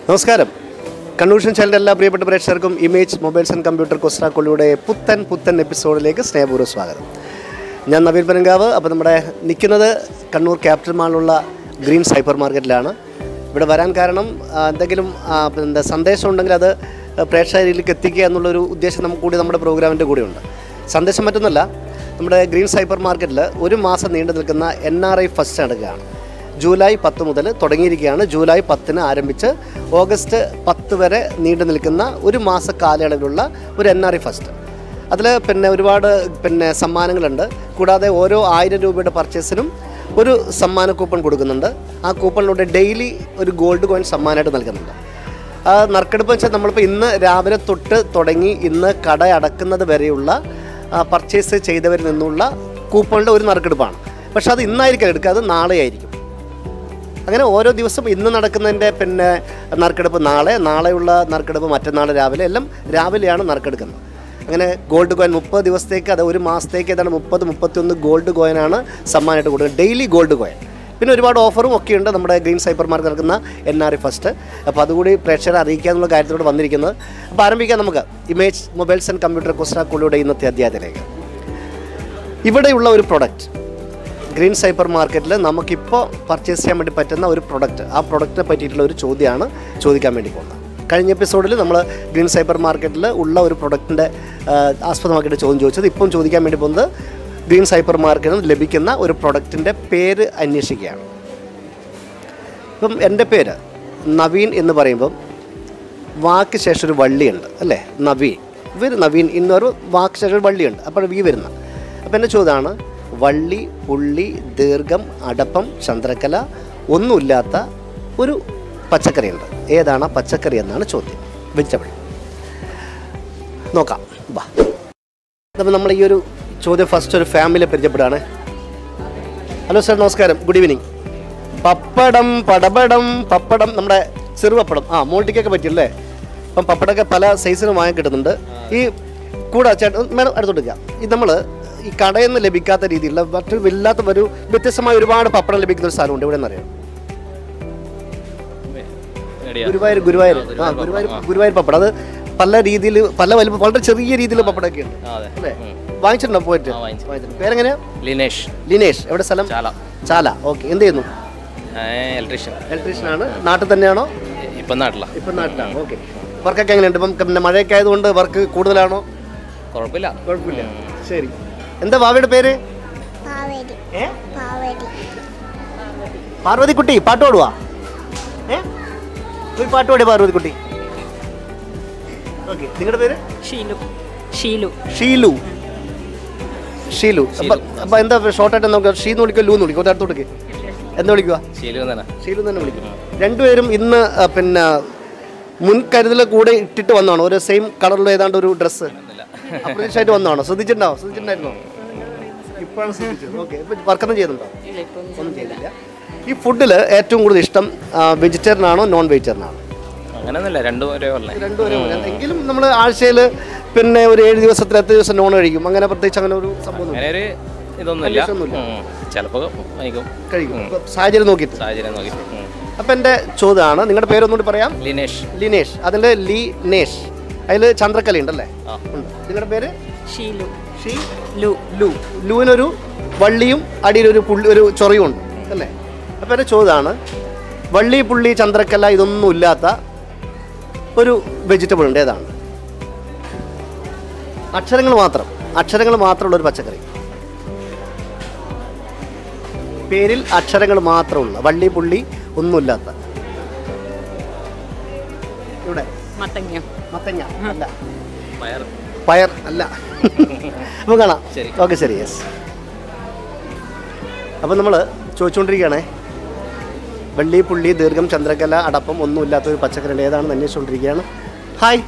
നമസ്കാരം കണ്ണൂഷൻ ചാനലിൻ്റെ എല്ലാ പ്രിയപ്പെട്ട പ്രേക്ഷകർക്കും ഇമേജ് മൊബൈൽസ് ആൻഡ് കമ്പ്യൂട്ടർ കൊസ്ട്രാക്കൊള്ളിയുടെ പുത്തൻ പുത്തൻ എപ്പിസോഡിലേക്ക് സ്നേഹപൂർവ്വ സ്വാഗതം ഞാൻ നവീൻ പനങ്കാവ് അപ്പോൾ നമ്മുടെ നിൽക്കുന്നത് കണ്ണൂർ ക്യാപിറ്റൽ മാളിലുള്ള ഗ്രീൻ സൈപ്പർ മാർക്കറ്റിലാണ് ഇവിടെ വരാൻ കാരണം ആ, എന്തെങ്കിലും ആ, എന്താ സന്ദേശം ഉണ്ടെങ്കിൽ അത് പ്രേക്ഷകരിലേക്ക് എത്തിക്കുക എന്നുള്ളൊരു ഉദ്ദേശം നമുക്ക് കൂടി നമ്മുടെ പ്രോഗ്രാമിൻ്റെ കൂടെയുണ്ട് സന്ദേശം മറ്റൊന്നുമല്ല നമ്മുടെ ഗ്രീൻ സൈപ്പർ മാർക്കറ്റിൽ ഒരു മാസം നീണ്ടു നിൽക്കുന്ന എൻ ആർ ഐ ഫസ്റ്റ് നടക്കുകയാണ് ജൂലൈ പത്ത് മുതൽ തുടങ്ങിയിരിക്കുകയാണ് ജൂലൈ പത്തിന് ആരംഭിച്ച് ഓഗസ്റ്റ് പത്ത് വരെ നീണ്ടു നിൽക്കുന്ന ഒരു മാസ കാലയളവിലുള്ള ഒരു എൻ ആർ ഐ ഫസ്റ്റ് അതിൽ പിന്നെ ഒരുപാട് പിന്നെ സമ്മാനങ്ങളുണ്ട് കൂടാതെ ഓരോ ആയിരം രൂപയുടെ പർച്ചേസിനും ഒരു സമ്മാന കൂപ്പൺ കൊടുക്കുന്നുണ്ട് ആ കൂപ്പണിലൂടെ ഡെയിലി ഒരു ഗോൾഡ് കോയിൻ സമ്മാനമായിട്ട് നൽകുന്നുണ്ട് ആ നറുക്കെടുപ്പ് വെച്ചാൽ നമ്മളിപ്പോൾ ഇന്ന് രാവിലെ തൊട്ട് തുടങ്ങി ഇന്ന് കട അടക്കുന്നത് വരെയുള്ള പർച്ചേസ് ചെയ്തവരിൽ നിന്നുള്ള കൂപ്പണിൻ്റെ ഒരു നറുക്കെടുപ്പാണ് പക്ഷെ അത് ഇന്നായിരിക്കും എടുക്കുക അത് നാളെ ആയിരിക്കും അങ്ങനെ ഓരോ ദിവസം ഇന്ന് നടക്കുന്നതിൻ്റെ പിന്നെ നറുക്കെടുപ്പ് നാളെ നാളെയുള്ള നറുക്കെടുപ്പ് മറ്റന്നാൾ രാവിലെ എല്ലാം രാവിലെയാണ് നറുക്കെടുക്കുന്നത് അങ്ങനെ ഗോൾഡ് കോയിൻ മുപ്പത് ദിവസത്തേക്ക് അത് ഒരു മാസത്തേക്ക് ഏതാണ് മുപ്പത് മുപ്പത്തിയൊന്ന് ഗോൾഡ് കോയിനാണ് സമ്മാനമായിട്ട് കൊടുക്കുന്നത് ഡെയിലി ഗോൾഡ് കോയിൻ പിന്നെ ഒരുപാട് ഓഫറും ഒക്കെ ഉണ്ട് നമ്മുടെ ഗ്രീൻ സൈപ്പർ മാർക്കറ്റ് നടക്കുന്ന എൻ ആർ ഐ ഫസ്റ്റ് അപ്പോൾ അതുകൂടി പ്രേക്ഷകരെ അറിയിക്കുക എന്നുള്ള കാര്യത്തിലൂടെ വന്നിരിക്കുന്നത് അപ്പോൾ ആരംഭിക്കാം നമുക്ക് ഇമേജ് മൊബൈൽസ് ആൻഡ് കമ്പ്യൂട്ടർ കുസ്റ്റാക്കുള്ളിയുടെ ഇന്നത്തെ അധ്യായത്തിലേക്ക് ഇവിടെയുള്ള ഒരു പ്രൊഡക്റ്റ് ഗ്രീൻ സൈപ്പർ മാർക്കറ്റിൽ നമുക്കിപ്പോൾ പർച്ചേസ് ചെയ്യാൻ വേണ്ടി പറ്റുന്ന ഒരു പ്രൊഡക്റ്റ് ആ പ്രൊഡക്റ്റിനെ പറ്റിയിട്ടുള്ള ഒരു ചോദ്യമാണ് ചോദിക്കാൻ വേണ്ടി പോകുന്നത് കഴിഞ്ഞ എപ്പിസോഡിൽ നമ്മൾ ഗ്രീൻ സൈപ്പർ മാർക്കറ്റിൽ ഉള്ള ഒരു പ്രൊഡക്റ്റിൻ്റെ ആസ്പദമാക്കിയിട്ട് ചോദ്യം ചോദിച്ചത് ഇപ്പം ചോദിക്കാൻ വേണ്ടി പോകുന്നത് ഗ്രീൻ സൈപ്പർ മാർക്കറ്റിൽ ലഭിക്കുന്ന ഒരു പ്രൊഡക്റ്റിൻ്റെ പേര് അന്വേഷിക്കുകയാണ് ഇപ്പം എൻ്റെ പേര് നവീൻ എന്ന് പറയുമ്പം വാക്ക് ശേഷം ഒരു വള്ളിയുണ്ട് അല്ലേ നവീൻ ഇവർ നവീൻ എന്നൊരു വാക്ക് ശേഷം ഒരു വള്ളിയുണ്ട് അപ്പോൾ വി വരുന്ന അപ്പോൾ എൻ്റെ ചോദ്യമാണ് വള്ളി പുള്ളി ദീർഘം അടപ്പം ചന്ദ്രക്കല ഒന്നുമില്ലാത്ത ഒരു പച്ചക്കറിയുണ്ട് ഏതാണ് ആ പച്ചക്കറി എന്നാണ് ചോദ്യം വെജിറ്റബിൾ നോക്കാം വാ അപ്പോൾ നമ്മൾ ഈ ഒരു ചോദ്യം ഫസ്റ്റ് ഒരു ഫാമിലിയെ പരിചയപ്പെടുകയാണ് ഹലോ സാർ നമസ്കാരം ഗുഡ് ഈവനിങ് പപ്പടം പടപടം പപ്പടം നമ്മുടെ ചെറുപപ്പടം ആ മോൾട്ടിക്കൊക്കെ പറ്റിയല്ലേ അപ്പം പപ്പടമൊക്കെ പല സൈസിനും വാങ്ങാൻ കിട്ടുന്നുണ്ട് ഈ കൂടെ ചേട്ടൻ മേഡം അടുത്തോട്ട് ഈ നമ്മൾ ഈ കടയിൽ നിന്ന് ലഭിക്കാത്ത രീതിയിലുള്ള മറ്റൊരു വല്ലാത്ത ഒരു വ്യത്യസ്തമായ ഒരുപാട് പപ്പടം ലഭിക്കുന്ന ഒരു സ്ഥലമുണ്ട് ഇവിടെ നിന്നറിയാം ഗുരുവായൂർ ഗുരുവായൂർ ആ ഗുരുവായൂർ ഗുരുവായൂർ പപ്പടം അത് പല രീതിയിൽ പല വലിപ്പം വളരെ ചെറിയ രീതിയിൽ പപ്പടമൊക്കെ ഉണ്ട് അതെ അല്ലേ വാങ്ങിച്ചിട്ടുണ്ടോ പോയിട്ട് ആ, വാങ്ങിച്ചു. വാങ്ങിച്ചിട്ടുണ്ട് പേരെങ്ങനെയാ ലിനേഷ് ലിനേഷ് എവിടെ സ്ഥലം ചാല ചാല ഓക്കെ എന്ത് ചെയ്യുന്നു ഇലക്ട്രീഷ്യൻ ഇലക്ട്രീഷ്യൻ ആണ് നാട്ടിൽ തന്നെയാണോ ഇപ്പം നാട്ടിലാ ഇപ്പം നാട്ടിലാണ് ഓക്കെ വർക്കൊക്കെ എങ്ങനെയുണ്ട് ഇപ്പം പിന്നെ മഴയൊക്കെ ആയതുകൊണ്ട് വർക്ക് കൂടുതലാണോ കുഴപ്പമില്ല കുഴപ്പമില്ല ശരി എന്താ ഭാവിയുടെ പേര് പാവരി ഏ പാവരി പാർവതിക്കുട്ടി പാട്ട് പാടുവാ ഏ ഒരു പാട്ട് പാടിയ പാർവതിക്കുട്ടി ഓക്കെ നിങ്ങളുടെ പേര് ഷീലു ഷീലു ഷീലു ഷീലു അപ്പൊ അപ്പൊ എന്താ ഷോർട്ടായിട്ട് നമുക്ക് ഷീ എന്ന് വിളിക്കുക ലൂ എന്ന് വിളിക്കുക അടുത്തോട്ട് വിളിക്കുക എന്താ വിളിക്കുക ശീലം തന്നെ ഷീലു എന്ന് തന്നെ വിളിക്കും രണ്ടുപേരും ഇന്ന് ആ, പിന്നെ മുൻകരുതൽ കൂടെ ഇട്ടിട്ട് വന്നതാണോ ഒരു സെയിം കളറിലുള്ള ഏതാണ്ട് ഒരു ഡ്രസ്സ് അപ്രതീക്ഷയായിട്ട് വന്നതാണോ ശ്രദ്ധിച്ചിട്ടുണ്ടാവോ ശ്രദ്ധിച്ചിട്ടുണ്ടായിരുന്നോ ഇപ്പോഴാണ് ശ്രദ്ധിച്ചത് ഓക്കെ ഇപ്പൊ വർക്കൊന്നും ചെയ്യുന്നുണ്ടോ ഒന്നും ചെയ്യുന്നില്ല ഈ ഫുഡിൽ ഏറ്റവും കൂടുതൽ ഇഷ്ടം വെജിറ്റേറിയൻ ആണോ നോൺ വെജിറ്റേറിയൻ ആണോ അങ്ങനെയൊന്നുമില്ല രണ്ടും ഒരേ പോലെ രണ്ടുപേരും എങ്കിലും നമ്മൾ ആഴ്ചയിൽ പിന്നെ ഒരു ഏഴ് ദിവസത്തിൽ എത്ര ദിവസം നോൺ കഴിക്കും അങ്ങനെ പ്രത്യേകിച്ച് അങ്ങനെ ഒരു സംഭവം അങ്ങനെ ഒരു ഇതൊന്നുമില്ല ഒന്നുമില്ല. ചിലപ്പോൾ വൈകും കഴിക്കും ഇപ്പൊ സാഹചര്യം നോക്കിയിട്ട് സാഹചര്യം നോക്കി ഉം. അപ്പം എൻ്റെ ചോദ്യമാണ് നിങ്ങളുടെ പേരൊന്നുകൂടി പറയാം ലിനേഷ് ലിനേഷ് അതിൻ്റെ ലി നേഷ് അതിൽ ചന്ദ്രക്കല ഉണ്ടല്ലേ ആ. ഉണ്ട് നിങ്ങളുടെ പേര് ഷീലു ഷീ ലു ലു ലൂവിനൊരു വള്ളിയും അടിയിലൊരു പുള്ളി ഒരു ചൊറിയും ഉണ്ട് അല്ലേ അപ്പം എൻ്റെ ചോദ്യമാണ് വള്ളി പുള്ളി ചന്ദ്രക്കല ഇതൊന്നും ഇല്ലാത്ത ഒരു വെജിറ്റബിൾ ഉണ്ട് ഏതാണ് അക്ഷരങ്ങൾ മാത്രം അക്ഷരങ്ങൾ മാത്രമുള്ള ഒരു പച്ചക്കറി പേരിൽ അക്ഷരങ്ങൾ മാത്രമുള്ള വള്ളി പുള്ളി ഒന്നുമില്ലാത്ത ഇവിടെ മത്തങ്ങ മത്തങ്ങ അല്ല പയർ പയർ അല്ല അപ്പോൾ കാണാം ശരി. ഓക്കെ ശരി യെസ് അപ്പം നമ്മൾ ചോദിച്ചുകൊണ്ടിരിക്കുകയാണേ വെള്ളി പുള്ളി ദീർഘം ചന്ദ്രകല അടപ്പം ഒന്നുമില്ലാത്ത ഒരു പച്ചക്കറി ഏതാണെന്ന് അന്വേഷിച്ചുകൊണ്ടിരിക്കുകയാണ് hi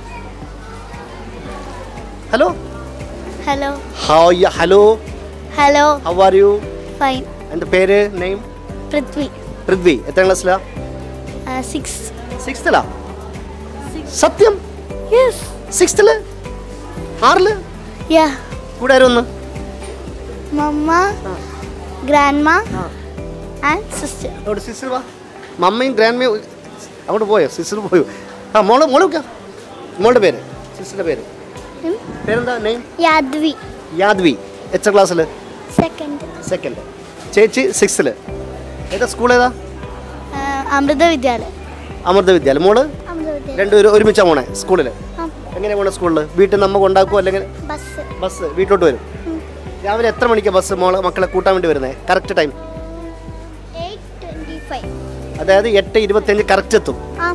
hello hello hi hello hello how are you fine എൻ്റെ പേര് നെയിം പൃഥ്വി പൃഥ്വി എത്ര ക്ലാസ്സിലാ സിക്സ് സിക്സ്ത്തിലാ സത്യം യെസ് സിക്സ്ത്തില് ആറില് യാ കൂടെ ആരും ഒന്ന് mamma grandma and sister അവിടെ സിസ്റ്റർ വാ മമ്മയും ഗ്രാൻഡ്മയും അങ്ങോട്ട് പോയോ സിസ്റ്റർ പോയോ ആ മോള് മോള് വെക്കാം മോളുടെ പേര് സിസ്റ്ററിൻ്റെ പേര് ഉം. പേരെന്താ നെയിം യാദ്വി യാദ്വി എത്ര ക്ലാസ്സിൽ സെക്കൻഡ് സെക്കൻഡ് ചേച്ചി സിക്സ്ത്തിൽ ഏതാ സ്കൂൾ ഏതാ അമൃത വിദ്യാലയം അമൃത വിദ്യാലയം മോള് അമൃത വിദ്യാലയം രണ്ടുപേരും ഒരുമിച്ചാ പോണേ സ്കൂളിൽ ആ, എങ്ങനെയാ പോണേ സ്കൂളിൽ വീട്ടിൽ നിന്ന് നമ്മ കൊണ്ടാക്കുമോ അല്ലെങ്കിൽ ബസ് ബസ് വീട്ടിലോട്ട് വരും രാവിലെ എത്ര മണിക്കാണ് ബസ് മോളെ മക്കളെ കൂട്ടാൻ വേണ്ടി വരുന്നത് correct time eight twenty five അതായത് എട്ട് ഇരുപത്തിയഞ്ച് കറക്റ്റ് എത്തും ആ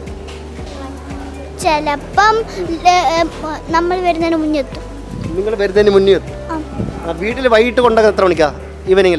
ചിലപ്പം ല- ഏ, നമ്മൾ വരുന്നതിന് മുന്നേ എത്തും നിങ്ങൾ വരുന്നതിന് മുന്നേ എത്തും ആ ആ, വീട്ടിൽ വൈകിട്ട് കൊണ്ടാക്കാൻ എത്ര മണിക്കാ ഈവനിങ്ങിൽ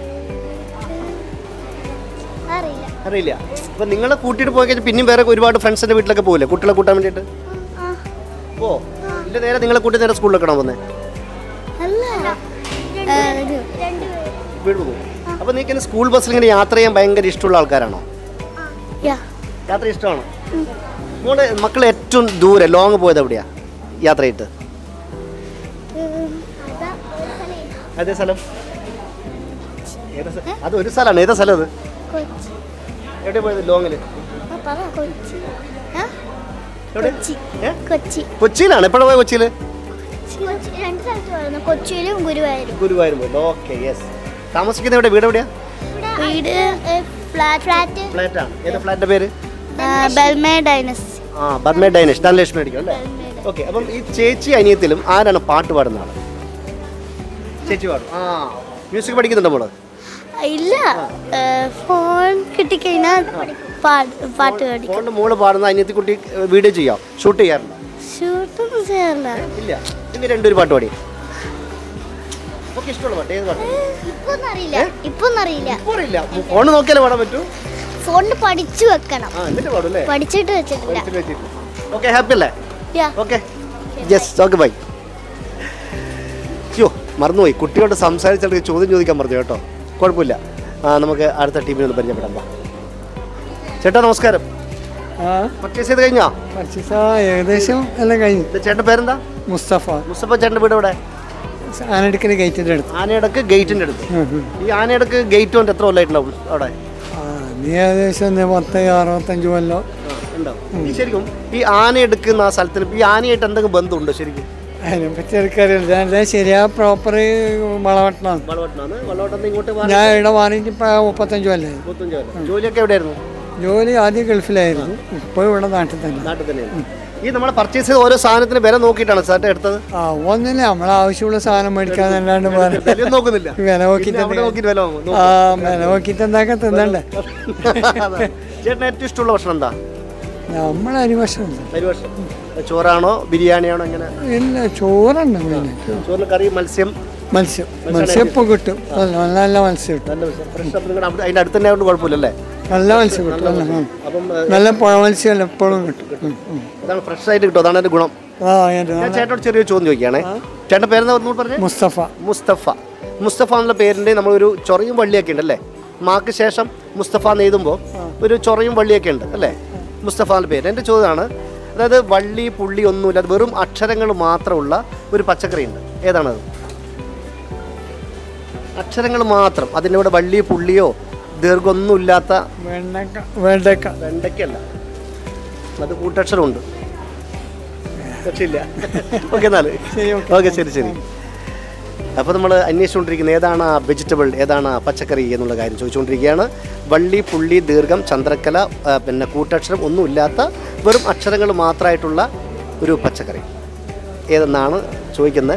അറിയില്ല അറിയില്ല അപ്പം നിങ്ങളെ കൂട്ടിയിട്ട് പോയി കഴിഞ്ഞാൽ പിന്നെയും വേറെ ഒരുപാട് ഫ്രണ്ട്സിൻ്റെ വീട്ടിലൊക്കെ പോകില്ലേ കുട്ടികളെ കൂട്ടാൻ വേണ്ടിയിട്ട് ആ ഓ ഇല്ല നേരെ നിങ്ങളെ കൂട്ടി നേരെ സ്കൂളിലേക്കാണോ വന്നേ അല്ല ഏ, ഇത് രണ്ടുപേരും വീട് പോകും അപ്പോൾ നിങ്ങൾക്ക് സ്കൂൾ ബസ്സിൽ ഇങ്ങനെ യാത്ര ചെയ്യാൻ ഭയങ്കര ഇഷ്ടമുള്ള ആൾക്കാരാണോ യാ യാത്ര ഇഷ്ടമാണോ മോളെ മക്കൾ ഏറ്റവും ദൂരെ ലോങ് പോയത് എവിടെയാ യാത്ര ചെയ്തിട്ട് ഉം, അതാ അതേ സ്ഥലം ഏതാ സ്ഥ- അത് ഒരു സ്ഥലമാണ് ഏതാ സ്ഥലം അത് കൊച്ചി എവിടെ പോയത് ലോങ്ങിൽ ആ, പറ കൊച്ചി ആ? എവിടെ കൊച്ചി ഏ? കൊച്ചി കൊച്ചിയിലാണ് എപ്പോഴാണ് പോയത് കൊച്ചിയിൽ കൊച്ചി രണ്ട് സ്ഥലത്ത് വരുന്നു കൊച്ചിയിലും ഗുരുവായൂരും ഗുരുവായൂർ പോയത് ഓക്കെ യെസ് താമസിക്കുന്ന എവിടെ വീട് എവിടെയാ വീട് ഫ്ലാറ്റ് ഫ്ലാറ്റ് ഫ്ലാറ്റ് ആണ് ഏതാ ഫ്ലാറ്റിന്റെ പേര് ബെൽമേ ഡൈനസ് ആ ബർമേ ഡൈനിഷ് ധനലക്ഷ്മി അടിക്കും അല്ലേ ഓക്കെ അപ്പം ഈ ചേച്ചി അനിയത്തിലും ആരാണ് പാട്ട് പാടുന്ന ആള് ചേച്ചി പാടും ആ മ്യൂസിക് പഠിക്കുന്നുണ്ടോ മോള് ഇല്ല ഏ, ഫോൺ കിട്ടിക്കഴിഞ്ഞാൽ പാട്ട് പാട്ട് പാടി ഫോണിന്റെ മോള് പാടുന്ന അനിയത്തിക്കുട്ടി വീഡിയോ ചെയ്യാം ഷൂട്ട് ചെയ്യാറുണ്ടോ ഷൂട്ടൊന്നും ചെയ്യാറില്ല ഇല്ല ഇനി രണ്ടൊരു പാട്ട് പാടി നമുക്ക് ഇഷ്ടമുള്ള പാട്ട് ഏത് പാട്ട് ഇപ്പൊന്നും അറിയില്ല ഇപ്പൊന്നും അറിയില്ല അറിയില്ല ഫോൺ നോക്കിയാലേ പാടാൻ പറ്റൂ ഫോണിൽ പഠിച്ചു വെക്കണം ആ എന്നിട്ട് പാടും അല്ലേ പഠിച്ചിട്ട് വെച്ചിട്ടില്ല ഓക്കെ ഹാപ്പി അല്ലേ yeah okay yes okay bye അയ്യോ മറന്നുപോയി കുട്ടിയോട് സംസാരിച്ചിട്ട് ചോദ്യം ചോദിക്കാൻ പറഞ്ഞു കേട്ടോ കുഴപ്പമില്ല ആ നമുക്ക് അടുത്ത ടീമിനെ ഒന്ന് പരിചയപ്പെടാം വാ. ചേട്ടാ നമസ്കാരം ആ പർച്ചേസ് ചെയ്ത് കഴിഞ്ഞോ പർച്ചേസ് ആ ഏകദേശം എല്ലാം കഴിഞ്ഞു ഇത് ചേട്ടൻ്റെ പേരെന്താ മുസ്തഫ മുസ്തഫ ചേട്ടൻ്റെ വീട് എവിടെ ആനടുക്കൽ ഗേറ്റിൻ്റെ അടുത്ത് ആനയടക്ക് ഗേറ്റിൻ്റെ അടുത്ത് ഉം, ഉം. ഈ ആനയടക്ക് ഗേറ്റ് കൊണ്ട് എത്ര കൊല്ലമായിട്ടുണ്ടാവും അവിടെ ആ നീ ഏകദേശം ഒന്ന് പത്ത് അറുപത്തഞ്ച് കൊല്ലോ ഉണ്ടാവും ഈ ശരിക്കും ഈ ആന എടുക്കുന്ന ആ സ്ഥലത്തിന് ഈ ആനയായിട്ട് എന്തെങ്കിലും ബന്ധമുണ്ടോ ശരിക്കും അതിനെപ്പറ്റി എനിക്കറിയില്ല ഞാൻ ശരിയാ പ്രോപ്പർ വളവട്ടണം വളവട്ടനാണ് വളവട്ടന്ന് ഇങ്ങോട്ട് ഞാൻ ഇവിടെ മാറിയിട്ട് ഇപ്പം മുപ്പത്തഞ്ച് കൊല്ലായി മുപ്പത്തഞ്ച് കൊല്ലം ജോലിയൊക്കെ എവിടെയായിരുന്നു ജോലി ആദ്യം ഗൾഫിലായിരുന്നു ഇപ്പോൾ ഇവിടെ നാട്ടിൽ തന്നെ നാട്ടിൽ തന്നെയാണ് ഈ നമ്മൾ പർച്ചേസ് ചെയ്ത ഓരോ സാധനത്തിന് വില നോക്കിയിട്ടാണ് സാറിന്റെ എടുത്തത് ആ ഒന്നില്ല നമ്മൾ ആവശ്യമുള്ള സാധനം മേടിക്കാന്നല്ലാണ്ട് വേറെ വില നോക്കുന്നില്ല വില നോക്കിയിട്ട് പിന്നെ അവിടെ നോക്കിയിട്ട് വില വാങ്ങും ആ വില നോക്കിയിട്ട് എന്താക്കാൻ തിന്നണ്ടേ അതെ. ചേട്ടന് ഏറ്റവും ഇഷ്ടമുള്ള ഭക്ഷണം എന്താ നമ്മളെ അരിവശം ഒരു ഭക്ഷണം ചോറാണോ ബിരിയാണിയാണോ എങ്ങനെ ഇല്ല ചോറുണ്ട് പിന്നെ ചോറിന് കറി മത്സ്യം മത്സ്യം മത്സ്യം ഇപ്പോൾ കിട്ടും നല്ല നല്ല മത്സ്യം കിട്ടും നല്ല മത്സ്യം ഫ്രഷ് അപ്പം നിങ്ങളുടെ അവിടെ അതിൻ്റെ അടുത്ത് തന്നെ ആയതുകൊണ്ട് കുഴപ്പമില്ലല്ലേ നല്ല മത്സ്യം കിട്ടും നല്ല ഉം. അപ്പം ഏഹ്, നല്ല പുഴ മത്സ്യം എപ്പോഴും കിട്ടും ഉം, ഉം. ഇതാണ് ഫ്രഷ് ആയിട്ട് കിട്ടും അതാണ് അതിന്റെ ഗുണം ആ അതിന്റെ ഞാൻ നല്ല ചേട്ടനോട് ചെറിയൊരു ചോദ്യം ചോദിക്കുകയാണേ ചേട്ടൻ്റെ പേരെന്താ ഒന്നുകൂടി പറഞ്ഞേ മുസ്തഫ മുസ്തഫ മുസ്തഫ എന്നുള്ള പേരിൻ്റെ നമ്മളൊരു ചൊറയും വള്ളിയൊക്കെ ഉണ്ട് അല്ലേ മാക്ക് ശേഷം മുസ്തഫ എന്ന് എഴുതുമ്പോൾ ഒരു ചൊറയും വള്ളിയൊക്കെ ഉണ്ട് അല്ലേ മുസ്തഫ എന്നുള്ള പേര് എൻ്റെ ചോദ്യമാണ് അതായത് വള്ളി പുള്ളി ഒന്നുമില്ല അത് വെറും അക്ഷരങ്ങൾ മാത്രമുള്ള ഒരു പച്ചക്കറി ഉണ്ട് ഏതാണത് അക്ഷരങ്ങൾ മാത്രം അതിൻ്റെ കൂടെ വള്ളി പുള്ളിയോ ദീർഘമൊന്നുമില്ലാത്ത വെണ്ടക്ക വെണ്ടക്ക വെണ്ടയ്ക്കല്ല അത് കൂട്ടക്ഷരമുണ്ട് പക്ഷില്ല ഓക്കെ എന്നാൽ ഓക്കെ ശരി ശരി അപ്പോൾ നമ്മൾ അന്വേഷിച്ചുകൊണ്ടിരിക്കുന്ന ഏതാണ് ആ വെജിറ്റബിൾ ഏതാണ് ആ പച്ചക്കറി എന്നുള്ള കാര്യം ചോദിച്ചുകൊണ്ടിരിക്കുകയാണ് വള്ളി പുള്ളി ദീർഘം ചന്ദ്രക്കല ആ, പിന്നെ കൂട്ടക്ഷരം ഒന്നുമില്ലാത്ത വെറും അക്ഷരങ്ങൾ മാത്രമായിട്ടുള്ള ഒരു പച്ചക്കറി ഏതെന്നാണ് ചോദിക്കുന്നത്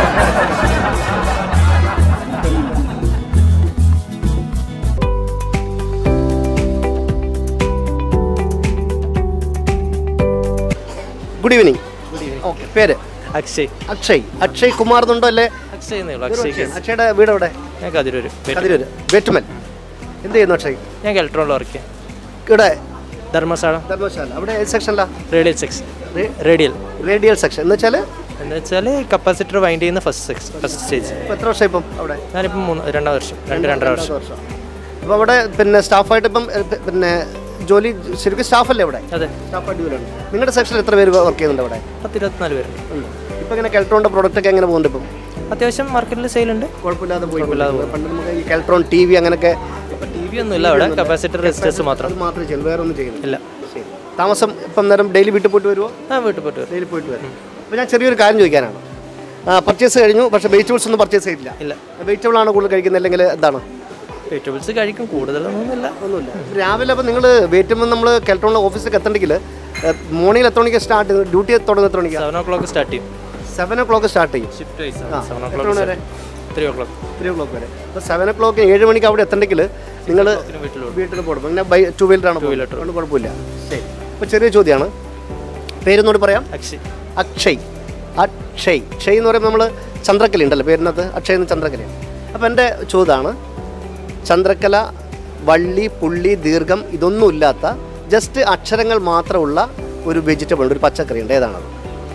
ഗുഡ് ഈവനിങ് ഓക്കെ പേര് അക്ഷയ് അക്ഷയ് അക്ഷയ് കുമാർ എന്നുണ്ടോ അല്ലേ അക്ഷയ് എന്നേ ഉള്ളൂ അക്ഷയ് കേസ് അക്ഷയുടെ വീട് എവിടെ ഞാൻ കതിരൂര് കതിരൂര് വെട്ടുമൽ എന്ത് ചെയ്യുന്നു അക്ഷയ് ഞാൻ ഇലക്ട്രോണിൽ വർക്ക് ചെയ്യാം ഇവിടെ ധർമ്മശാല ധർമ്മശാല അവിടെ ഏത് സെക്ഷനിലാ radial sec radial radial section എന്ന് വെച്ചാൽ എന്ന് വെച്ചാൽ കപ്പാസിറ്റർ വൈൻഡ് ചെയ്യുന്ന ഫസ്റ്റ് സെക്സ് ഫസ്റ്റ് സ്റ്റേജ് ഇപ്പം എത്ര വർഷം ഇപ്പം അവിടെ ഞാനിപ്പം മൂന്ന് രണ്ടാം വർഷം രണ്ട് രണ്ടര വർഷം വർഷം അപ്പോൾ അവിടെ പിന്നെ സ്റ്റാഫായിട്ട് ഇപ്പം എ, പി- പിന്നെ ജോലി ശരിക്കും സ്റ്റാഫല്ലേ അവിടെ അതെ സ്റ്റാഫായിട്ട് ജോലിയാണ് നിങ്ങളുടെ സെക്ഷനിൽ എത്ര പേര് വർക്ക് ചെയ്യുന്നുണ്ട് അവിടെ പത്ത് ഇരുപത്തിനാല് പേരുണ്ട് ഉണ്ട് ഇപ്പം ഇങ്ങനെ കെൽട്രോണിൻ്റെ പ്രോഡക്റ്റ് ഒക്കെ എങ്ങനെ പോകുന്നുണ്ട് ഇപ്പം അത്യാവശ്യം മാർക്കറ്റിൽ സെയിലുണ്ട് കുഴപ്പമില്ലാതെ പോയി കുഴപ്പമില്ലാതെ പോകും. പണ്ട് നമുക്ക് ഈ കെൽട്രോൺ ടി വി അങ്ങനെയൊക്കെ ടി വി ഒന്നും ഇല്ല അവിടെ കപ്പാസിറ്റർ രജിസ്റ്റേഴ്സ് മാത്രം അത് മാത്രമേ ചെയ്യുള്ളൂ വേറെ ഒന്നും ചെയ്യുന്നില്ല ഇല്ല ശരി താമസം ഇപ്പം നേരം ഡെയിലി വീട്ടിൽ പോയിട്ട് വരുമോ ആ വീട്ടിൽ പോയിട്ട് വരും ഡെയിലി പോയിട്ട് വരും അപ്പോൾ ഞാൻ ചെറിയൊരു കാര്യം ചോദിക്കാനാണ് പർച്ചേസ് കഴിഞ്ഞു പക്ഷേ വെജിറ്റബിൾസ് ഒന്നും പർച്ചേസ് ചെയ്തില്ല ഇല്ല വെജിറ്റബിൾ ആണ് കൂടുതൽ കഴിക്കുന്നത് അല്ലെങ്കിൽ എന്താണ് വെജിറ്റബിൾസ് കഴിക്കും കൂടുതലൊന്നുമില്ല ഒന്നുമില്ല രാവിലെ അപ്പോൾ നിങ്ങൾ വെയിറ്റുമ്പോൾ നമ്മൾ കെൽട്രോണിലെ ഓഫീസിലേക്ക് എത്തണമെങ്കിൽ മോർണിംഗിൽ എത്ര മണിക്ക് സ്റ്റാർട്ട് ചെയ്യും ഡ്യൂട്ടി തുടങ്ങുന്ന എത്ര മണിക്കാണ് സെവൻ ഓ ക്ലോക്ക് സ്റ്റാർട്ട് ചെയ്യും സെവൻ ഒ ക്ലോക്ക് സ്റ്റാർട്ട് ചെയ്യും ഷിഫ്റ്റ് വൈസ് ആ, സെവൻ ഓ എത്ര മണി വരെ? Clock three o'clock three o'clock വരെ അപ്പോൾ സെവൻ ഒ ക്ലോക്ക് ഏഴ് മണിക്ക് അവിടെ എത്തണമെങ്കിൽ നിങ്ങൾ വീട്ടിൽ വീട്ടിൽ പോകണം പിന്നെ ബൈ ടു വീലറാണ് Two wheeler. അതുകൊണ്ട് കുഴപ്പമില്ല ശരി അപ്പോൾ ചെറിയ ചോദ്യമാണ് പേരൊന്നുകൂടി പറയാം അക്ഷയ് അക്ഷയ് അക്ഷയ് ക്ഷയ് എന്ന് പറയുമ്പോൾ നമ്മൾ ചന്ദ്രക്കല ഉണ്ടല്ലോ പേരിനകത്ത് അക്ഷയ് എന്ന് ചന്ദ്രക്കലയാണ് അപ്പോൾ എൻ്റെ ചോദ്യമാണ് ചന്ദ്രക്കല വള്ളി പുള്ളി ദീർഘം ഇതൊന്നും ഇല്ലാത്ത ജസ്റ്റ് അക്ഷരങ്ങൾ മാത്രമുള്ള ഒരു വെജിറ്റബിൾ ഉണ്ട് ഒരു പച്ചക്കറി ഉണ്ട് ഏതാണത്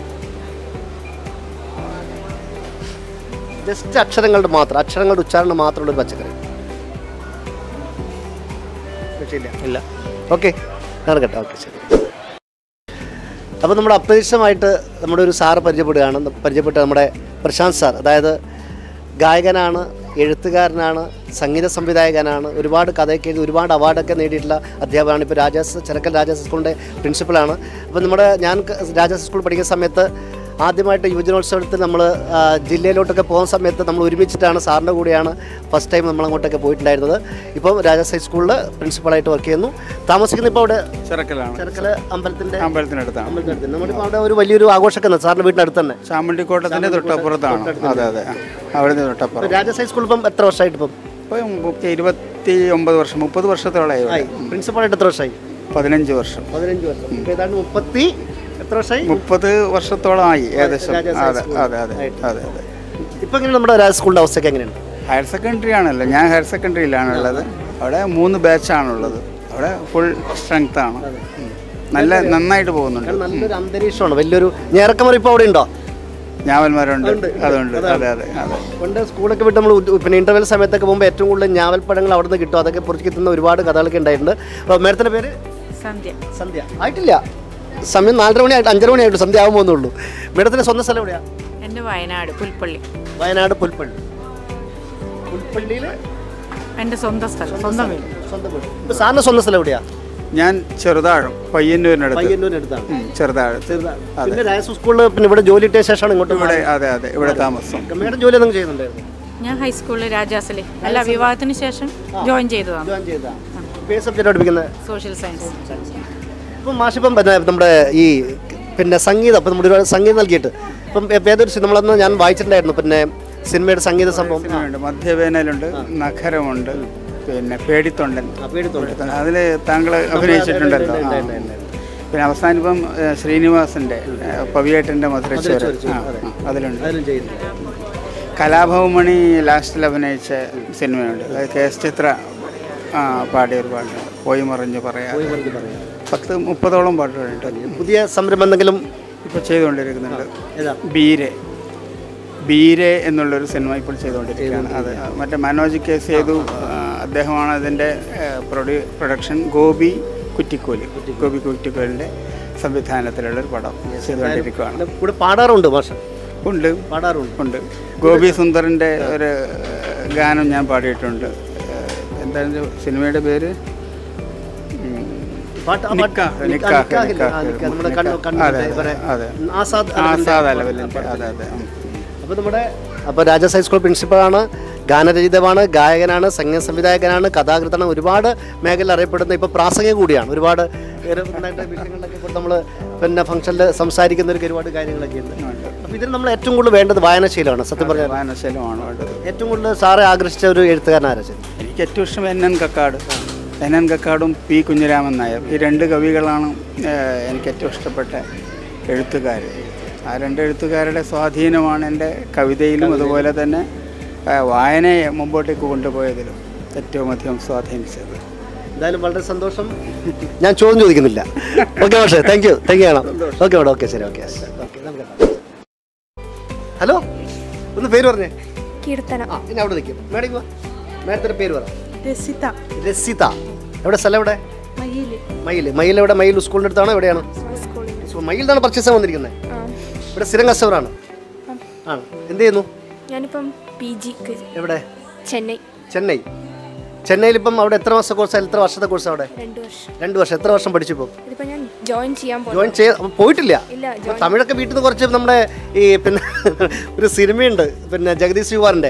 ജസ്റ്റ് അക്ഷരങ്ങളുടെ മാത്രം അക്ഷരങ്ങളുടെ ഉച്ചാരണം മാത്രമുള്ള ഒരു പച്ചക്കറി രക്ഷയില്ല ഇല്ല ഓക്കെ നടക്കട്ടെ ഓക്കെ ശരി അപ്പോൾ നമ്മുടെ അപ്രതീക്ഷിതമായിട്ട് നമ്മുടെ ഒരു സാറ് പരിചയപ്പെടുകയാണ് പരിചയപ്പെട്ട നമ്മുടെ പ്രശാന്ത് സാർ അതായത് ഗായകനാണ് എഴുത്തുകാരനാണ് സംഗീത സംവിധായകനാണ് ഒരുപാട് കഥയൊക്കെ എഴുതി ഒരുപാട് അവാർഡൊക്കെ നേടിയിട്ടുള്ള അധ്യാപകനാണ് ഇപ്പോൾ രാജാസ് ചെറുക്കൽ രാജാസ് സ്കൂളിൻ്റെ പ്രിൻസിപ്പളാണ് അപ്പോൾ നമ്മുടെ ഞാൻ ക- രാജാസ് സ്കൂളിൽ പഠിക്കുന്ന സമയത്ത് ആദ്യമായിട്ട് യുവജനോത്സവത്തിൽ നമ്മൾ ജില്ലയിലോട്ടൊക്കെ പോകുന്ന സമയത്ത് നമ്മൾ ഒരുമിച്ചിട്ടാണ് സാറിൻ്റെ കൂടെയാണ് ഫസ്റ്റ് ടൈം നമ്മൾ അങ്ങോട്ടൊക്കെ പോയിട്ടുണ്ടായിരുന്നത് ഇപ്പം രാജാസ് ഹൈസ്കൂളിൽ പ്രിൻസിപ്പളായിട്ട് വർക്ക് ചെയ്യുന്നു താമസിക്കുന്ന ഇപ്പോൾ അവിടെ ചിറക്കലാണ് ചെറുക്കൽ അമ്പലത്തിൻ്റെ അമ്പലത്തിനടുത്താണ് അമ്പലത്തിനടുത്ത് നമ്മളിപ്പോൾ അവിടെ ഒരു വലിയൊരു ആഘോഷമൊക്കെ ഉണ്ട് സാറിൻ്റെ വീടിനടുത്ത് തന്നെ ചാമണ്ടിക്കോട്ടത്തിന്റെ തൊട്ടപ്പുറത്താണ് അതെ അതെ അവിടെ നിന്ന് തൊട്ടപ്പുറം രാജാസ് ഹൈസ്കൂൾ ഇപ്പം എത്ര വർഷമായിട്ട് ഇപ്പം ഇപ്പം മുപ്പത്തി ഇരുപത്തി ഒമ്പത് വർഷം മുപ്പത് വർഷത്തോളമായി ഇവിടെ. ആയി പ്രിൻസിപ്പളായിട്ട് എത്ര വർഷമായി പതിനഞ്ച് വർഷം പതിനഞ്ച് വർഷം ഇപ്പം ഏതാണ്ട് മുപ്പത്തി എത്ര വർഷമായി മുപ്പത് വർഷത്തോളമായി ഏകദേശം രാജാസ് അതെ ഹൈസ്കൂൾ. അതെ അതെ ആയിട്ട്. അതെ അതെ ഇപ്പം എങ്ങനെ നമ്മുടെ രാജ സ്കൂളിൻ്റെ അവസ്ഥയൊക്കെ എങ്ങനെയുണ്ട് ഹയർ സെക്കൻഡറി ആണല്ലോ ഞാൻ ഹയർ സെക്കൻഡറിയിലാണുള്ളത് അവിടെ മൂന്ന് ബാച്ചാണുള്ളത് അവിടെ ഫുൾ സ്ട്രെങ്ത് ആണ് ഉം. നല്ല നന്നായിട്ട് പോകുന്നുണ്ട് കാരണം നല്ലൊരു അന്തരീക്ഷമാണ് വലിയൊരു ഞേറക്കമറി ഇപ്പോൾ അവിടെ ഉണ്ടോ ഞാവൽമരമുണ്ട് ഉണ്ട്. അതുണ്ട് അതാണ്. അതെ അതെ അതെ പണ്ട് സ്കൂളൊക്കെ വിട്ട് നമ്മൾ ഉദ് പിന്നെ ഇൻ്റർവെൽ സമയത്തൊക്കെ പോകുമ്പോൾ ഏറ്റവും കൂടുതൽ ഞാവൽപ്പഴങ്ങൾ അവിടെ നിന്ന് കിട്ടും അതൊക്കെ പൊറുക്കി തിന്ന ഒരുപാട് കഥകളൊക്കെ ഉണ്ടായിട്ടുണ്ട് അപ്പോൾ മേഡത്തിൻ്റെ പേര് സന്ധ്യ സന്ധ്യ ആയിട്ടില്ല സമയം നാലര മണി ആയിട്ട് അഞ്ചര മണി ആയിട്ട് സന്ധ്യ ആകുമ്പോൾ ഉള്ളൂ മേഡത്തിൻ്റെ സ്വന്തം സ്ഥലം എവിടെയാണ് എൻ്റെ വയനാട് പുൽപ്പള്ളി വയനാട് പുൽപ്പള്ളി പുൽപ്പള്ളിയിൽ എൻ്റെ സ്വന്തം സ്ഥലം സ്വന്തം വീട് സ്വന്തം വീട് ഇപ്പോൾ സാറിൻ്റെ സ്വന്തം സ്ഥലം എവിടെയാണ് ഞാൻ ചെറുതാഴം പയ്യന്നൂരിനടുത്ത് പയ്യന്നൂരിനടുത്താണ് ഉം, ചെറുതാഴം പിന്നെ രാജസ് സ്കൂളിൽ പിന്നെ ഇവിടെ ജോലി കിട്ടിയ ശേഷമാണ് ഇങ്ങോട്ട് ഇവിടെ അതെ അതെ ഇവിടെ താമസം മേഡം ജോലി എന്തെങ്കിലും ചെയ്യുന്നുണ്ടായിരുന്നു ഞാൻ ഹൈസ്കൂളിൽ രാജാസിലെ അല്ല വിവാഹത്തിന് ശേഷം ജോയിൻ ചെയ്തതാണ് ജോയിൻ ചെയ്തതാണ് ഇപ്പോൾ ഏത് സബ്ജക്റ്റ് പഠിപ്പിക്കുന്നത് സോഷ്യൽ സയൻസ് ഇപ്പം മാഷിപ്പം പിന്നെ നമ്മുടെ ഈ പിന്നെ സംഗീതം ഇപ്പം നമ്മുടെ ഒരുപാട് സംഗീതം നൽകിയിട്ട് ഇപ്പം ഏ- ഏതൊരു സിനിമ നമ്മളന്ന് ഞാൻ വായിച്ചിട്ടുണ്ടായിരുന്നു പിന്നെ സിനിമയുടെ സംഗീത സംഭവം ആ, സിനിമയുണ്ട് മധ്യവേനലുണ്ട് നഖരമുണ്ട് പിന്നെ പേടിത്തൊണ്ടൻ ആ, പേടിത്തൊണ്ടൻ. അതിൽ താങ്കൾ അഭിനയിച്ചിട്ടുണ്ടല്ലോ ഉണ്ട്, ആ. ഉണ്ട്, ഉണ്ട്, ഉണ്ട്. പിന്നെ അവസാനം ഇപ്പം ഏ, ശ്രീനിവാസന്റെ ഏ, പവിയേട്ടന്റെ മധുരച്ചോര മധുരച്ചോര, ആ, അതെ. ആ, അതിലുണ്ട് അതിലും ചെയ്യുന്നുണ്ട് കലാഭവമണി ലാസ്റ്റിൽ അഭിനയിച്ച സിനിമയുണ്ട് അത് കെ എസ് ചിത്ര ആ, പാടിയ ഒരു പാട്ടുണ്ട് പോയി മറിഞ്ഞ് പറയാം പോയി വെറുതെ പറയാം. പത്ത് മുപ്പതോളം പാട്ടുകളുണ്ട് പുതിയ സംരംഭം എന്തെങ്കിലും ഇപ്പോൾ ചെയ്തുകൊണ്ടിരിക്കുന്നുണ്ട് ഏതാ ബീരെ ബീരെ എന്നുള്ളൊരു സിനിമ ഇപ്പോൾ ചെയ്തുകൊണ്ടിരിക്കുകയാണ് അത് മറ്റേ മനോജ് കെ സേതു ആ, അദ്ദേഹമാണ് അതിൻ്റെ പ്രൊഡ്യൂ പ്രൊഡക്ഷൻ ഗോപി കുറ്റിക്കോലി ഗോപി കുറ്റിക്കോലിൻ്റെ സംവിധാനത്തിലുള്ളൊരു പടം ചെയ്തുകൊണ്ടിരിക്കുകയാണ് പിന്നെ കൂടെ പാടാറുണ്ട് മാഷ ഉണ്ട് പാടാറുണ്ട് ഉണ്ട് ഗോപി സുന്ദറിൻ്റെ ഒരു ഏഹ്, ഗാനം ഞാൻ പാടിയിട്ടുണ്ട് ഏഹ്, എന്താണ് സിനിമയുടെ പേര് ഉം, പാട്ട് ആ പാട്ട് നിക്കാഹ്, നിക്കാഹ്, നിക്കാഹ്, നിക്കാഹില്ലേ? ആ, നിക്കാഹ്. നിക്കാഹ്. നമ്മുടെ കണ്ണൂർ അതെ, കണ്ണൂരിലെ അതെ, ഇവരെ അതെ. ആസാദ് ആസാദ് അലവിൻ്റെ അലവിലിൻ്റെ അതെ അതെ ഉം. അപ്പോൾ നമ്മുടെ അപ്പോൾ രാജാസ് ഹൈസ്കൂൾ പ്രിൻസിപ്പളാണ് ഗാനരചിതമാണ് ഗായകനാണ് സംഗീത സംവിധായകനാണ് കഥാകൃത്താണ് ഒരുപാട് മേഖലയിൽ അറിയപ്പെടുന്ന ഇപ്പോൾ പ്രാസംഗിക കൂടിയാണ് ഒരുപാട് പേര് നന്നായിട്ട് വിഷയങ്ങളിലൊക്കെ ഇപ്പോൾ നമ്മൾ പിന്നെ ഫംഗ്ഷനിൽ സംസാരിക്കുന്നവർക്ക് ഒരുപാട് കാര്യങ്ങളൊക്കെ ഉണ്ട് അപ്പോൾ ഇതിന് നമ്മൾ ഏറ്റവും കൂടുതൽ വേണ്ടത് വായനശീലമാണ് സത്യം പറഞ്ഞാൽ വായനശീലമാണ് വേണ്ടത് ഏറ്റവും കൂടുതൽ സാറെ ആകർഷിച്ച ഒരു എഴുത്തുകാരൻ ആരാ ശരി എനിക്ക് ഏറ്റവും ഇഷ്ടം N N Kakkad N N കക്കാടും പി കുഞ്ഞിരാമൻ നായർ ഈ രണ്ട് കവികളാണ് ഏഹ്, എനിക്ക് ഏറ്റവും ഇഷ്ടപ്പെട്ട എഴുത്തുകാർ ആ രണ്ട് എഴുത്തുകാരുടെ സ്വാധീനമാണ് എൻ്റെ കവിതയിലും അതുപോലെ തന്നെ ഏഹ്, വായനയെ മുമ്പോട്ടേക്ക് കൊണ്ടുപോയതിലും ഏറ്റവും അധികം സ്വാധീനിച്ചത് എന്തായാലും വളരെ സന്തോഷം ഞാൻ ചോദ്യം ചോദിക്കുന്നില്ല ഓക്കെ പക്ഷേ താങ്ക് യു താങ്ക് യു കാണാം ഓക്കെ മേഡം ഓക്കെ ശരി ഓക്കെ ഓക്കെ ഹലോ ഒന്ന് പേര് പറഞ്ഞേ കീർത്തനം ആ ഇനി അവിടെ നിൽക്കും മേഡം വാ മേഡത്തിൻ്റെ പേര് പറ രസിത രസിത എവിടെ സ്ഥലം എവിടെ മയില് മയിൽ മയിൽ എവിടെ മയിൽ സ്കൂളിൻ്റെ അടുത്താണോ എവിടെയാണ് സ്കൂളിൽ സോ മയിലാണ് പർച്ചേസ് ചെയ്യാൻ വന്നിരിക്കുന്നത് ആ ഇവിടെ സ്ഥിരം കസ്റ്റമറാണ് ആണ് എന്ത് ചെയ്യുന്നു ഞാനിപ്പം പി ജിക്ക് എവിടെ ചെന്നൈ ചെന്നൈ ചെന്നൈയിൽ ഇപ്പം അവിടെ എത്ര മാസത്തെ കോഴ്സാണ് എത്ര വർഷത്തെ കോഴ്സ് അവിടെ രണ്ട് വർഷം രണ്ട് വർഷം എത്ര വർഷം പഠിച്ചു ഇപ്പോൾ ഇതിപ്പോ ഞാൻ ജോയിൻ ചെയ്യാൻ പോകും ജോയിൻ ചെയ്യ അപ്പൊ പോയിട്ടില്ല ഇല്ല അപ്പൊ തമിഴൊക്കെ വീട്ടിൽ നിന്ന് കുറച്ച് നമ്മുടെ ഈ പിന്നെ ഒരു സിനിമയുണ്ട് പിന്നെ ജഗദീഷ് യുവാറിന്റെ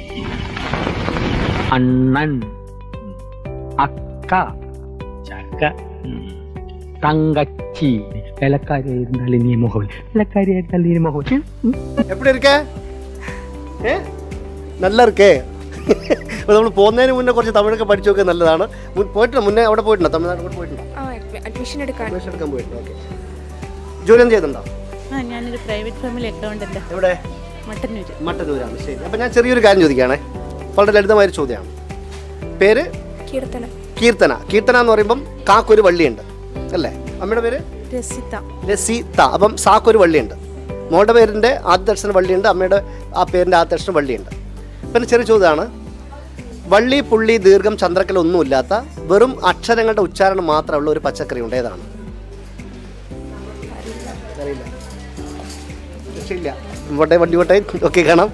അണ്ണൻ അക്ക ചക്ക തങ്കച്ചി വിലക്കാരി നളിനി മുഖവൻ വിലക്കാരി നളിനി മുഖവൻ എപ്പടി ഇരിക്കേ ഏ നല്ല ഇരിക്കേ അപ്പോൾ നമ്മൾ പോകുന്നതിന് മുന്നേ കുറച്ച് തമിഴൊക്കെ പഠിച്ചു നോക്കുക നല്ലതാണ് മുൻ- പോയിട്ടുണ്ട് മുന്നേ അവിടെ പോയിട്ടുണ്ടോ തമിഴ്നാട്ടിൽ പോയിട്ടുണ്ടോ ആ അഡ്മിഷൻ എടുക്കാൻ അഡ്മിഷൻ എടുക്കാൻ പോയിട്ടുണ്ട് ഓക്കെ ജോലി എന്ത് ചെയ്യുന്നുണ്ടോ ആ ഞാനൊരു പ്രൈവറ്റ് ഫാമിലി അക്കൗണ്ടന്റ് എവിടെ മട്ടന്നൂര് മട്ടന്നൂരാണ് ശരി അപ്പം ഞാൻ ചെറിയൊരു കാര്യം ചോദിക്കുകയാണേ വളരെ ലളിതമായൊരു ചോദ്യമാണ് പേര് കീർത്തനം കീർത്തന കീർത്തന എന്ന് പറയുമ്പം കാക്കൊരു വള്ളിയുണ്ട് അല്ലേ അമ്മയുടെ പേര് രസിത ലസിത അപ്പം സാക്കൊരു വള്ളിയുണ്ട് മോളുടെ പേരിൻ്റെ ആദ്യ അക്ഷരം വള്ളിയുണ്ട് അമ്മയുടെ ആ പേരിൻ്റെ ആദ്യ അക്ഷരം വള്ളിയുണ്ട് പിന്നെ ചെറിയ ചോദ്യമാണ് വള്ളി പുള്ളി ദീർഘം ചന്ദ്രക്കല ഒന്നുമില്ലാത്ത വെറും അക്ഷരങ്ങളുടെ ഉച്ചാരണം മാത്രമുള്ള ഒരു പച്ചക്കറി ഉണ്ട് ഏതാണ് അറിയില്ല രക്ഷയില്ല പോട്ടെ വണ്ടി പോട്ടെ ഓക്കെ കാണാം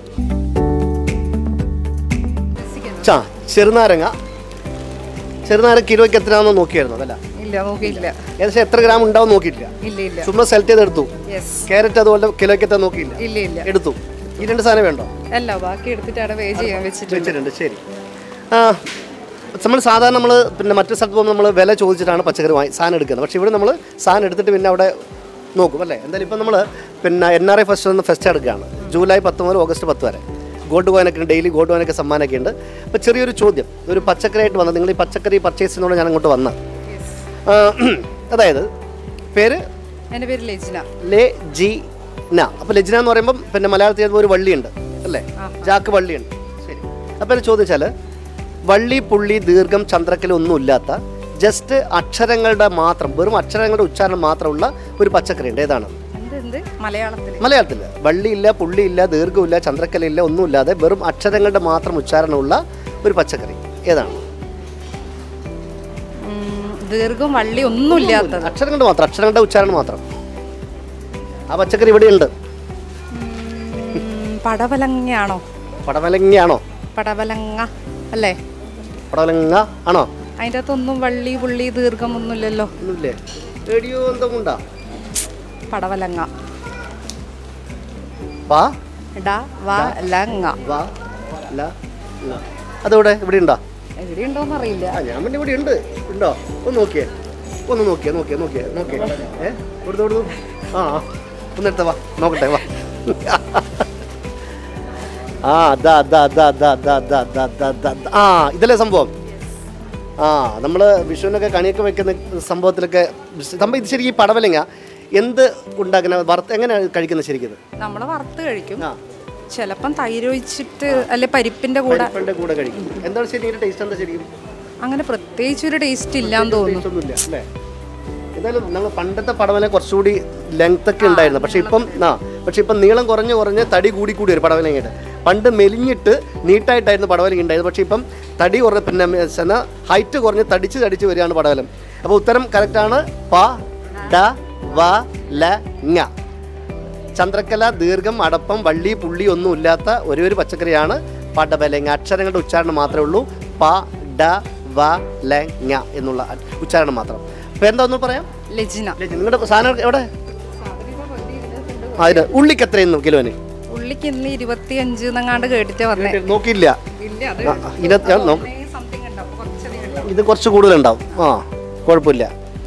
ചാ ചെറുനാരങ്ങ ചെറുനാരങ്ങ കിലോയ്ക്ക് എത്രയാണെന്ന് നോക്കിയായിരുന്നു അതല്ല ഇല്ല നോക്കിയില്ല ഏകദേശം എത്ര ഗ്രാം ഉണ്ടാവും നോക്കിയിട്ടില്ല ഇല്ല ഇല്ല ചുമ്മാ സെലക്ട് ചെയ്ത് എടുത്തു യെസ് ക്യാരറ്റ് അതുപോലെ കിലോയ്ക്ക് എത്താൻ നോക്കിയില്ല ഇല്ല ഇല്ല എടുത്തു ഈ രണ്ട് സാധനം വേണ്ടോ അല്ല ബാക്കി എടുത്തിട്ട് അവിടെ പേ ചെയ്യാൻ വെച്ചിട്ടുണ്ട് വെച്ചിട്ടുണ്ട് ശരി ആ നമ്മൾ സാധാരണ നമ്മൾ പിന്നെ മറ്റു സ്ഥലത്ത് പോകുമ്പോൾ നമ്മൾ വില ചോദിച്ചിട്ടാണ് പച്ചക്കറി വാങ്ങി സാധനം എടുക്കുന്നത് പക്ഷേ ഇവിടെ നമ്മൾ സാധനം എടുത്തിട്ട് പിന്നെ അവിടെ നോക്കും അല്ലേ എന്തായാലും ഇപ്പം നമ്മൾ പിന്നെ എൻ ആർ ഐ ഫസ്റ്റ് ഒന്ന് ഫെസ്റ്റ് എടുക്കുകയാണ് ജൂലൈ പത്ത് മുതൽ ഓഗസ്റ്റ് പത്ത് വരെ ഗോൾഡ് കോയിനൊക്കെ ഡെയിലി ഗോൾഡ് കോയിനൊക്കെ സമ്മാനമൊക്കെ ഉണ്ട് അപ്പോൾ ചെറിയൊരു ചോദ്യം ഒരു പച്ചക്കറിയായിട്ട് വന്നത് നിങ്ങൾ ഈ പച്ചക്കറി പർച്ചേസ് ചെയ്യുന്നതുകൊണ്ട് ഞാൻ അങ്ങോട്ട് വന്നത് ആ, അതായത് പേര് എൻ്റെ പേര് ലജ്ന ലേ ജി ന അപ്പോൾ ലജ്ന എന്ന് പറയുമ്പം പിന്നെ മലയാളത്തിൽ എഴുതുമ്പോൾ ഒരു വള്ളിയുണ്ട് അല്ലേ ജാക്ക് വള്ളിയുണ്ട് ശരി അപ്പോൾ ഒരു ചോദിച്ചാൽ വള്ളി പുള്ളി ദീർഘം ചന്ദ്രക്കല ഒന്നും ഇല്ലാത്ത ജസ്റ്റ് അക്ഷരങ്ങളുടെ മാത്രം വെറും അക്ഷരങ്ങളുടെ ഉച്ചാരണം മാത്രമുള്ള ഒരു പച്ചക്കറി ഉണ്ട് ഏതാണ് എന്ത് എന്ത് മലയാളത്തിൽ മലയാളത്തിൽ വള്ളിയില്ല പുള്ളിയില്ല ദീർഘമില്ല ചന്ദ്രക്കലയില്ല ഒന്നുമില്ലാതെ വെറും അക്ഷരങ്ങളുടെ മാത്രം ഉച്ചാരണമുള്ള ഒരു പച്ചക്കറി ഏതാണ് ദീർഘം വള്ളി ഒന്നും ഇല്ലാത്തത് അക്ഷരങ്ങളുടെ മാത്രം അക്ഷരങ്ങളുടെ ഉച്ചാരണം മാത്രം ആ പച്ചക്കറി ഇവിടെ ഉണ്ട് ഉം, പടവലങ്ങയാണോ പടവലങ്ങയാണോ പടവലങ്ങ അല്ലേ പടവലങ്ങ ആണോ അതിൻ്റെ അകത്തൊന്നും വള്ളി പുള്ളി ദീർഘം ഒന്നുമില്ലല്ലോ ഒന്നുമില്ലേ റേഡിയോ എന്തെങ്കിലും ഉണ്ടോ പടവലങ്ങ വാ ഡ വ ലങ്ങ വാ ല ല. അതവിടെ ഇവിടെ ഉണ്ടോ എവിടെ ഉണ്ടോന്ന് അറിയില്ല ആ ഞാൻ വേണ്ടി ഇവിടെ ഉണ്ട് ഉണ്ടോ ഒന്ന് നോക്കിയേ ഒന്ന് നോക്കിയേ നോക്കിയേ നോക്കിയേ നോക്കിയേ ഏ കൊടുത്തു കൊടുത്തു ആ ആ. ഒന്ന് എടുത്ത വാ നോക്കട്ടെ വാ ആ അതാ അതാ അതാ അതാ അതാ അതാ അതാ അതാ അതാ അതാ. ആ ഇതല്ലേ സംഭവം ആ നമ്മൾ വിഷുവിനൊക്കെ കണിയൊക്കെ വെക്കുന്ന സംഭവത്തിലൊക്കെ സംഭവം ഇത് ശരിക്കും ഈ പടവലങ്ങ എന്ത് ഉണ്ടാക്കുന്ന വറുത്ത് എങ്ങനെയാണ് കഴിക്കുന്നത് ശരിക്കും ഇത്? നമ്മൾ വറുത്ത് കഴിക്കും ആ ചിലപ്പം തൈര് ഒഴിച്ചിട്ട് അല്ലെ പരിപ്പിന്റെ കൂടെ പരിപ്പിന്റെ കൂടെ കഴിക്കും എന്താണ് ശരിക്കും ടേസ്റ്റ് എന്താ ശരിക്കും അങ്ങനെ പ്രത്യേകിച്ച് ഒരു ടേസ്റ്റ് ഇല്ലാന്ന് തോന്നുന്നു ടേസ്റ്റ് ഒന്നുമില്ല അല്ലേ എന്തായാലും നമ്മൾ പണ്ടത്തെ പടവല കുറച്ചുകൂടി ലെങ്ത് ഒക്കെ ഉണ്ടായിരുന്നു പക്ഷെ ഇപ്പം ആ പക്ഷെ ഇപ്പം നീളം കുറഞ്ഞ് കുറഞ്ഞ് തടി കൂടി കൂടി വരും പടവലങ്ങയുടെ പണ്ട് മെലിഞ്ഞിട്ട് നീട്ടായിട്ടായിരുന്നു പടവലങ്ങ ഉണ്ടായത് പക്ഷെ ഇപ്പം തടി കുറഞ്ഞ പിന്നെ എന്നാ ഹൈറ്റ് കുറഞ്ഞ് തടിച്ച് തടിച്ച് വരികയാണ് പടവലം അപ്പോൾ ഉത്തരം കറക്റ്റാണ് പ ഡ വ ല ങ ചന്ദ്രക്കല ദീർഘം അടപ്പം വള്ളി പുള്ളി ഒന്നും ഇല്ലാത്ത ഒരേ ഒരു പച്ചക്കറിയാണ് പടവലങ്ങ അക്ഷരങ്ങളുടെ ഉച്ചാരണം മാത്രമേ ഉള്ളൂ പ ഡ വ ല ങ എന്നുള്ള ഉച്ചാരണം മാത്രം അപ്പോൾ എന്താ ഒന്ന് പറയാം ലജിന ലജ്ജ, നിങ്ങളുടെ സാധനം എവിടെ ആ ഇത് ഉള്ളിക്ക് എത്രയെന്നു കിലോന് ഉള്ളിക്ക് ഇന്ന് ഇരുപത്തി അഞ്ച് എന്നങ്ങാണ്ട് കേട്ടിട്ട് വന്നേ നോക്കിയില്ല ഇല്ല അത് ആ, ആ, ഇതിനകത്ത് ഞാൻ നോക്ക സംതിങ് ഉണ്ട് അപ്പൊ കുറച്ചധികം ഉണ്ടാവും. ഇത് കുറച്ച് കൂടുതലുണ്ടാവും ആ കുഴപ്പമില്ല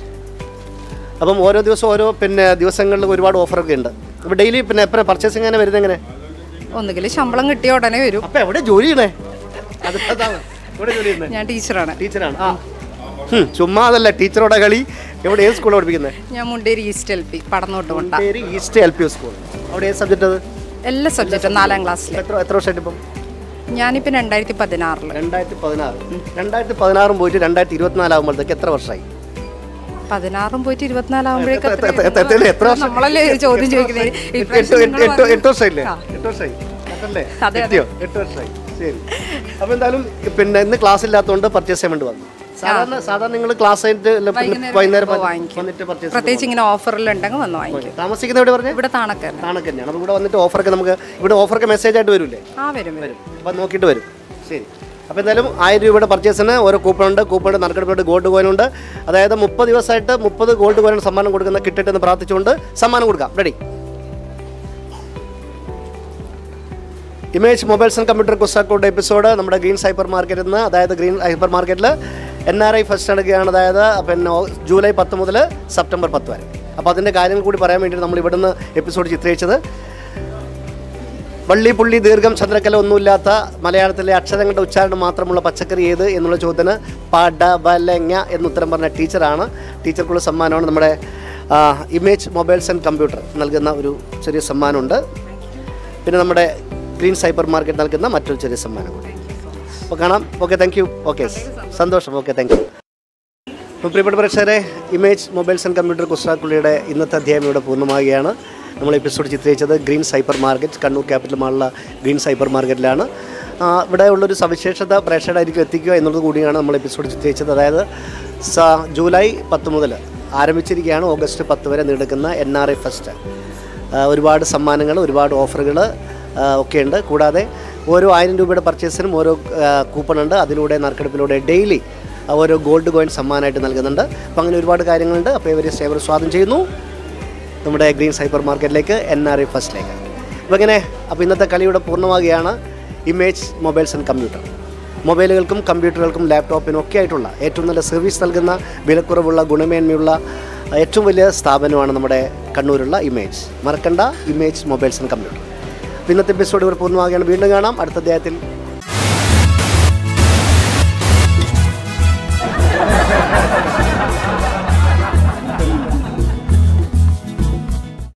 അപ്പം ഓരോ ദിവസം ഓരോ പിന്നെ ദിവസങ്ങളിൽ ഒരുപാട് ഓഫറൊക്കെ ഉണ്ട് അപ്പോൾ ഡെയിലി പിന്നെ എപ്പോഴും പർച്ചേസിങ് എങ്ങനെ വരുന്നത് എങ്ങനെ ഒന്നുകിൽ ശമ്പളം കിട്ടിയ ഉടനെ വരും അപ്പം എവിടെ ജോലി ചെയ്യണേ അത് അതാണ് എവിടെ ജോലി ചെയ്യുന്നത് ഞാൻ ടീച്ചറാണ് ടീച്ചറാണ് ആ ഹും, ചുമ്മാ അതല്ല ടീച്ചറോടെ കളി എവിടെ ഏത് സ്കൂളിൽ പഠിപ്പിക്കുന്നത് ഞാൻ Munderi East L P Padannot കൊണ്ട പേര് ഈസ്റ്റ് എൽ പി സ്കൂൾ അവിടെ ഏത് സബ്ജക്റ്റ് അത് എല്ലാ സബ്ജക്റ്റും നാലാം ക്ലാസ്സിൽ എത്ര എത്ര വർഷമായിട്ട് ഇപ്പം ഞാനിപ്പോൾ രണ്ടായിരത്തി പതിനാറില് രണ്ടായിരത്തി പതിനാറ് രണ്ടായിരത്തി പതിനാറും പോയിട്ട് രണ്ടായിരത്തി ഇരുപത്തിനാലാകുമ്പോഴത്തേക്ക് എത്ര വർഷമായി പതിനാറും പോയിട്ട് ഇരുപത്തിനാലാകുമ്പോഴേക്കും എത്ര- എത്ര- എത്ര- എത്ര- എത്ര വർഷം? നമ്മളല്ലേ ചോദ്യം ചോദിക്കുന്നത് എട്ട് ഇപ്രാവശ്യം എട്ട് നിങ്ങൾ എട്ട് പറഞ്ഞു. എട്ട് വർഷമായില്ലേ ആ. എട്ട് വർഷമായി അതല്ലേ അതെ, അതെ. എത്തിയോ എട്ട് വർഷമായി ശരി അപ്പോൾ എന്തായാലും പിന്നെ ഇന്ന് ക്ലാസ് ഇല്ലാത്തതുകൊണ്ട് പർച്ചേസ് ചെയ്യാൻ വേണ്ടി വന്നു സാധാരണ സാധാരണ നിങ്ങൾ ക്ലാസ് ആയിട്ട് അല്ല പിന്നെ വൈകുന്നേരം വൈകുന്നേരം വരുമ്പോൾ വാങ്ങിക്കും. വന്നിട്ട് പർച്ചേസ് പ്രത്യേകിച്ച് ഇങ്ങനെ ഓഫറിൽ ഉണ്ടെങ്കിൽ വന്ന് വാങ്ങിക്കും താമസിക്കുന്ന എവിടെ പറഞ്ഞത് ഇവിടെ താണക്കല്ല താണക്ക് തന്നെയാണ് അപ്പോൾ ഇവിടെ വന്നിട്ട് ഓഫറൊക്കെ നമുക്ക് ഇവിടെ ഓഫറൊക്കെ മെസ്സേജ് ആയിട്ട് വരില്ലേ ആ വരും വരും വരും അപ്പം നോക്കിയിട്ട് വരും ശരി അപ്പോൾ എന്തായാലും ആയിരം രൂപയുടെ പർച്ചേസിന് ഓരോ കൂപ്പൺ ഉണ്ട് കൂപ്പൺ നറുക്കെടുപ്പിട്ട് ഗോൾഡ് കോയിൻ ഉണ്ട് അതായത് മുപ്പത് ദിവസമായിട്ട് മുപ്പത് ഗോൾഡ് കോയിൻ സമ്മാനം കൊടുക്കുന്ന കിട്ടിട്ട് എന്ന് പ്രാർത്ഥിച്ചുകൊണ്ട് സമ്മാനം കൊടുക്കാം ready Image Mobiles and Computer കുസ്താക്കോട്ട് എപ്പിസോഡ് നമ്മുടെ ഗ്രീൻ സൈബർ മാർക്കറ്റിൽ നിന്ന് അതായത് ഗ്രീൻ സൈബർ മാർക്കറ്റിൽ എൻ ആർ ഐ ഫസ്റ്റ് നടക്കുകയാണ് അതായത് പിന്നെ ഓ- ജൂലൈ പത്ത് മുതൽ സെപ്റ്റംബർ പത്ത് വരെ അപ്പോൾ അതിൻ്റെ കാര്യങ്ങൾ കൂടി പറയാൻ വേണ്ടി നമ്മൾ ഇവിടുന്ന് എപ്പിസോഡ് ചിത്രീകരിച്ചത് വള്ളി പുള്ളി ദീർഘം ചന്ദ്രക്കല ഒന്നുമില്ലാത്ത മലയാളത്തിലെ അക്ഷരങ്ങളുടെ ഉച്ചാരണം മാത്രമുള്ള പച്ചക്കറി ഏത് എന്നുള്ള ചോദ്യത്തിന് പടവലങ്ങ എന്ന് ഉത്തരം പറഞ്ഞ ടീച്ചറാണ് ടീച്ചർക്കുള്ള സമ്മാനമാണ് നമ്മുടെ ആ, ഇമേജ് മൊബൈൽസ് ആൻഡ് കമ്പ്യൂട്ടർ നൽകുന്ന ഒരു ചെറിയ സമ്മാനമുണ്ട് പിന്നെ നമ്മുടെ ഗ്രീൻ സൈബർ മാർക്കറ്റ് നൽകുന്ന മറ്റൊരു ചെറിയ സമ്മാനം കൂടി അപ്പോൾ കാണാം ഓക്കെ താങ്ക് യു ഓക്കെ സന്തോഷം ഓക്കെ താങ്ക് യു അപ്പോൾ പ്രിയപ്പെട്ട പ്രേക്ഷകരെ ഇമേജ് മൊബൈൽസ് ആൻഡ് കമ്പ്യൂട്ടർ കുസ്രാക്കുള്ളിയുടെ ഇന്നത്തെ അധ്യായം ഇവിടെ പൂർണ്ണമാകുകയാണ് നമ്മൾ എപ്പിസോഡ് ചിത്രീകരിച്ചത് Green Cyber Market Kannur Capital മാളിലുള്ള ഗ്രീൻ സൈബർ മാർക്കറ്റിലാണ് ആ, ഇവിടെ ഉള്ളൊരു സവിശേഷത പ്രേക്ഷകരായിരിക്കും എത്തിക്കുക എന്നുള്ളത് കൂടിയാണ് നമ്മൾ എപ്പിസോഡ് ചിത്രീകരിച്ചത് അതായത് സ ജൂലൈ പത്ത് മുതൽ ആരംഭിച്ചിരിക്കുകയാണ് ഓഗസ്റ്റ് പത്ത് വരെ നീണ്ടെടുക്കുന്ന എൻ ആർ ഐ ഫസ്റ്റ് ആ, ഒരുപാട് സമ്മാനങ്ങൾ ഒരുപാട് ഓഫറുകൾ ഒക്കെ ഉണ്ട് കൂടാതെ ഓരോ ആയിരം രൂപയുടെ പർച്ചേസിനും ഓരോ കൂപ്പൺ ഉണ്ട് അതിലൂടെ നറുക്കെടുപ്പിലൂടെ ഡെയിലി ഓരോ ഗോൾഡ് കോയിൻ സമ്മാനമായിട്ട് നൽകുന്നുണ്ട് അപ്പോൾ അങ്ങനെ ഒരുപാട് കാര്യങ്ങളുണ്ട് അപ്പോൾ ഇവരെ സേവർ സ്വാഗതം ചെയ്യുന്നു നമ്മുടെ ഗ്രീൻ സൈബർ മാർക്കറ്റിലേക്ക് എൻ ആർ ഐ ഫസ്റ്റിലേക്ക് അപ്പോൾ ഇങ്ങനെ അപ്പോൾ ഇന്നത്തെ കളിയുടെ പൂർണ്ണമാകുകയാണ് ഇമേജ് മൊബൈൽസ് ആൻഡ് കമ്പ്യൂട്ടർ മൊബൈലുകൾക്കും കമ്പ്യൂട്ടറുകൾക്കും ലാപ്ടോപ്പിനും ഒക്കെ ആയിട്ടുള്ള ഏറ്റവും നല്ല സർവീസ് നൽകുന്ന വിലക്കുറവുള്ള ഗുണമേന്മയുള്ള ഏറ്റവും വലിയ സ്ഥാപനമാണ് നമ്മുടെ കണ്ണൂരുള്ള ഇമേജ് മറക്കണ്ട ഇമേജ് മൊബൈൽസ് ആൻഡ് കമ്പ്യൂട്ടർ അപ്പോൾ ഇന്നത്തെ എപ്പിസോഡ് ഇവർ പൂർണ്ണമാകുകയാണ് വീണ്ടും കാണാം അടുത്ത അധ്യായത്തിൽ